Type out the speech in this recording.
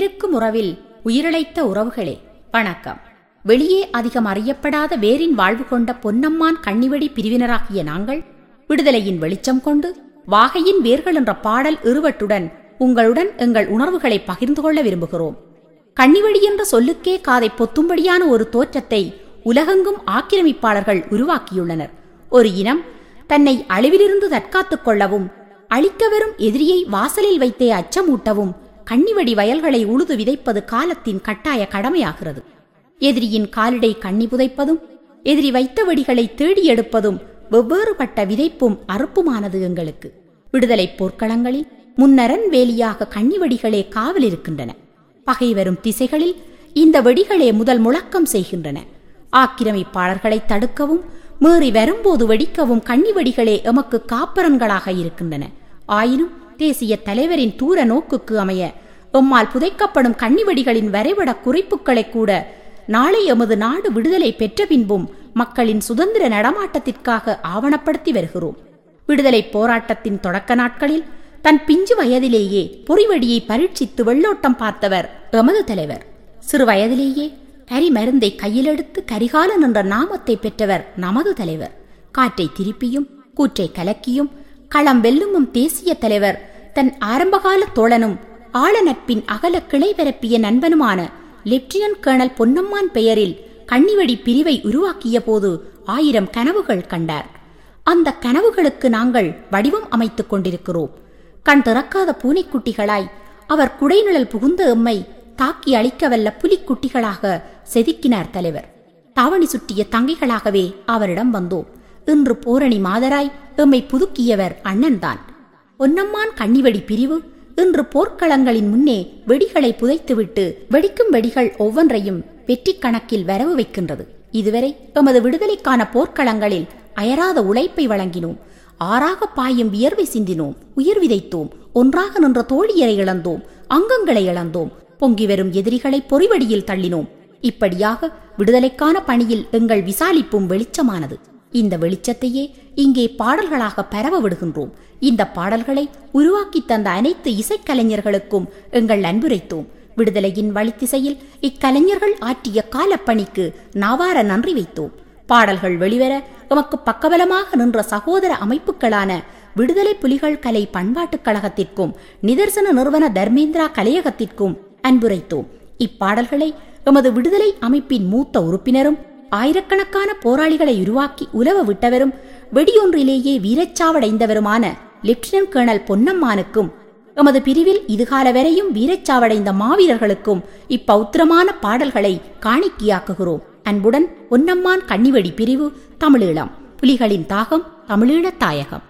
உயிரினுக்கும் உறவில் உயிரிழைத்த உறவுகளே வணக்கம் வெளியே அதிகம் அறியப்படாத வேரின் வாழ்வு கொண்ட பொன்னம்மான் கண்ணிவெடி பிரிவினராகிய நாங்கள் விடுதலையின் வெளிச்சம் கொண்டு வாகையின் வேர்கள் என்ற பாடல் இருவட்டுடன் உங்களுடன் எங்கள் உணர்வுகளை பகிர்ந்து கொள்ள விரும்புகிறோம் கண்ணிவெடி என்ற சொல்லுக்கே காதை பொத்தும்படியான ஒரு தோற்றத்தை உலகெங்கும் ஆக்கிரமிப்பாளர்கள் உருவாக்கியுள்ளனர் ஒரு இனம் தன்னை அழிவிலிருந்து தற்காத்துக் கொள்ளவும் அழிக்க வரும் எதிரியை வாசலில் வைத்தே அச்சமூட்டவும் கண்ணிவெடி வயல்களை உழுது விதைப்பது காலத்தின் கட்டாய கடமையாகிறது எதிரியின் காலிடை கண்ணி புதைப்பதும் எதிரி வைத்த வெடிகளை தேடி எடுப்பதும் வெவ்வேறுபட்ட விதைப்பும் அறுப்புமானது எங்களுக்கு விடுதலைப் போர்க்களங்களில் முன்னரன் வேலியாக கண்ணிவெடிகளே காவல் இருக்கின்றன பகை வரும் திசைகளில் இந்த வெடிகளே முதல் முழக்கம் செய்கின்றன ஆக்கிரமிப்பாளர்களை தடுக்கவும் மீறி வரும்போது வெடிக்கவும் கண்ணிவெடிகளே எமக்கு காப்பரன்களாக இருக்கின்றன ஆயினும் தேசிய தலைவரின் தூர நோக்குக்கு அமைய எம்மால் புதைக்கப்படும் கண்ணிவெடிகளின் வரைபட குறிப்புகளை கூட நாளை எமது நாடு விடுதலை பெற்ற பின்பும் மக்களின் சுதந்திர நடமாட்டத்திற்காக ஆவணப்படுத்தி வருகிறோம் விடுதலை போராட்டத்தின் தொடக்க நாட்களில் தன் பிஞ்சு வயதிலேயே பொறிவடியை பரீட்சித்து வெள்ளோட்டம் பார்த்தவர் எமது தலைவர் சிறு வயதிலேயே கரி மருந்தை கையிலெடுத்து கரிகாலன் என்ற நாமத்தை பெற்றவர் நமது தலைவர் காற்றை திருப்பியும் கூற்றை கலக்கியும் களம் வெல்லுமும் தேசிய தலைவர் தன் ஆரம்பகால தோழனும் ஆழ நட்பின் அகல கிளை பரப்பிய நண்பனுமான லெப்டினன்ட் கர்னல் பொன்னம்மான் பெயரில் கண்ணிவெடி பிரிவை உருவாக்கிய போது ஆயிரம் கனவுகள் கண்டார் அந்த கனவுகளுக்கு நாங்கள் வடிவம் அமைத்துக் கொண்டிருக்கிறோம் கண் திறக்காத பூனைக்குட்டிகளாய் அவர் குடைநிழல் புகுந்த எம்மை தாக்கி அழிக்கவல்ல புலிக்குட்டிகளாக செதுக்கினார் தலைவர் தாவணி சுற்றிய தங்கைகளாகவே அவரிடம் வந்தோம் இன்று போரணி மாதராய் எம்மை புதுக்கியவர் அண்ணன்தான் பொன்னம்மான் கண்ணிவெடி பிரிவு இன்று போர்க்களங்களின் முன்னே வெடிகளை புதைத்துவிட்டு வெடிக்கும் வெடிகள் ஒவ்வொன்றையும் வெற்றி கணக்கில் வரவு வைக்கின்றது இதுவரை எமது விடுதலைக்கான போர்க்களங்களில் அயராத உழைப்பை வழங்கினோம் ஆறாக பாயும் வியர்வை சிந்தினோம் உயிர் விதைத்தோம் ஒன்றாக நின்ற தோழியரை இழந்தோம் அங்கங்களை இழந்தோம் பொங்கி வரும் எதிரிகளை பொறிவடியில் தள்ளினோம் இப்படியாக விடுதலைக்கான பணியில் எங்கள் விசாலிப்பும் வெளிச்சமானது இந்த வெளிச்சத்தையே இங்கே பாடல்களாக பரவ விடுகின்றோம் இந்த பாடல்களை உருவாக்கி தந்த அனைத்து இசைக்கலைஞர்களுக்கும் எங்கள் அன்புரைத்தோம் விடுதலையின் வழித்திசையில் இக்கலைஞர்கள் ஆற்றிய காலப்பணிக்கு நாவார நன்றி வைத்தோம் பாடல்கள் வெளிவர எமக்கு பக்கபலமாக நின்ற சகோதர அமைப்புகளான விடுதலை புலிகள் கலை பண்பாட்டுக் கழகத்திற்கும் நிதர்சன நிறுவன தர்மேந்திரா கலையகத்திற்கும் அன்புரைத்தோம் இப்பாடல்களை எமது விடுதலை அமைப்பின் மூத்த உறுப்பினரும் ஆயிரக்கணக்கான போராளிகளை உருவாக்கி உலவ விட்டவரும் வெடியொன்றிலேயே வீரச்சாவடைந்தவருமான லெப்டினன்ட் கர்னல் பொன்னம்மானுக்கும் எமது பிரிவில் இதுகால வரையும் வீரச்சாவடைந்த மாவீரர்களுக்கும் இப்பௌத்திரமான பாடல்களை காணிக்கையாக்குகிறோம் அன்புடன் பொன்னம்மான் கன்னிவெடி பிரிவு தமிழீழம் புலிகளின் தாகம் தமிழீழத் தாயகம்